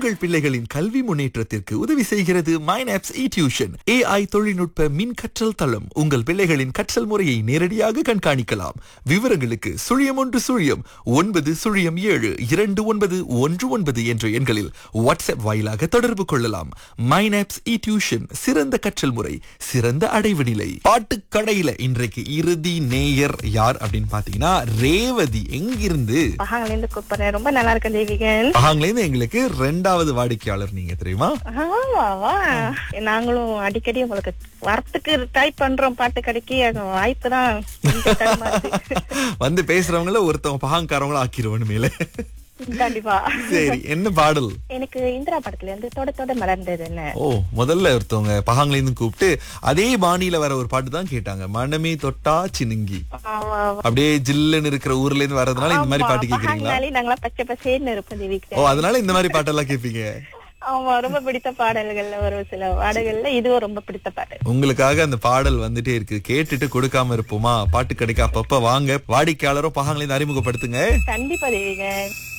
உங்கள் பிள்ளைகளின் கல்வி முன்னேற்றத்திற்கு உதவி செய்கிறது மைனாப்ஸ் இ டியூஷன் ஏஐ தொழில்நுட்ப மின் கற்றல் தளம் உங்கள் பிள்ளைகளின் கற்றல் முறையை நேரடியாக கண்காணிக்கலாம் விவரங்களுக்கு சுழியம் ஒன்று சுழியம் ஒன்பது சுழியம் ஏழு இரண்டு ஒன்பது ஒன்று ஒன்பது என்ற எண்களில் வாட்ஸ்அப் வாயிலாக தொடர்பு கொள்ளலாம் மைனாப்ஸ் இ டியூஷன் சிறந்த கற்றல் முறை சிறந்த அடைவு நிலை பாட்டுக்கடையில இன்றைக்கு இறுதி நேயர் யார் அப்படின்னு பாத்தீங்கன்னா ரேவதி எங்கிருந்து பகாங்கல இருந்து கூப்பிடுறேன் ரொம்ப நல்லா இருக்கேன் தேவிகன் அங்கலேருந்து எங்களுக்கு ரெண்டாவது வாடிக்கையாளர் நீங்க தெரியுமா ஆமாவா நாங்களும் அடிக்கடி உங்களுக்கு வரத்துக்கு ட்ரை பண்றோம் பாட்டு கடைக்கு அது வாய்ப்பு தான் கொஞ்சம் தடுமாறுது. வந்து பேசுறவங்கள ஒருத்தவங்க பகாங்காரவங்கள ஆக்கிடுவோம் மேல கண்டிப்பா சரி என்ன பாடல் எனக்கு இந்திரா படத்துல இருந்து தொட தொட மலர்ந்தது என்ன ஓ முதல்ல ஒருத்தவங்க பகாங்கல இருந்து கூப்பிட்டு அதே பாணியில வர ஒரு பாட்டு தான் கேட்டாங்க மனமே தொட்டா சினுங்கி ஆமா, ஆமா. அப்படியே ஜில்லுன்னு இருக்கிற ஊர்ல இருந்து வர்றதுனால இந்த மாதிரி ஆமா, பாட்டு கேக்குறீங்களா பகாங்கனாலே நாங்களா பச்சை பசேன்னு இருப்போம் தேவிக்கு ஓ அதனால இந்த மாதிரி பாட்டெல்லாம் கேட்பீங்க ஆமா ரொம்ப பிடித்த பாடல்கள்ல ஒரு சில பாடல்கள்ல இதுவும் ரொம்ப பிடித்த பாடல் உங்களுக்காக அந்த பாடல் வந்துட்டே இருக்கு கேட்டுட்டு கொடுக்காம இருப்போமா பாட்டு கிடைக்க அப்பப்ப வாங்க வாடிக்கையாளரும் பகாங்களை அறிமுகப்படுத்துங்க கண்டிப்பா தேவிகன்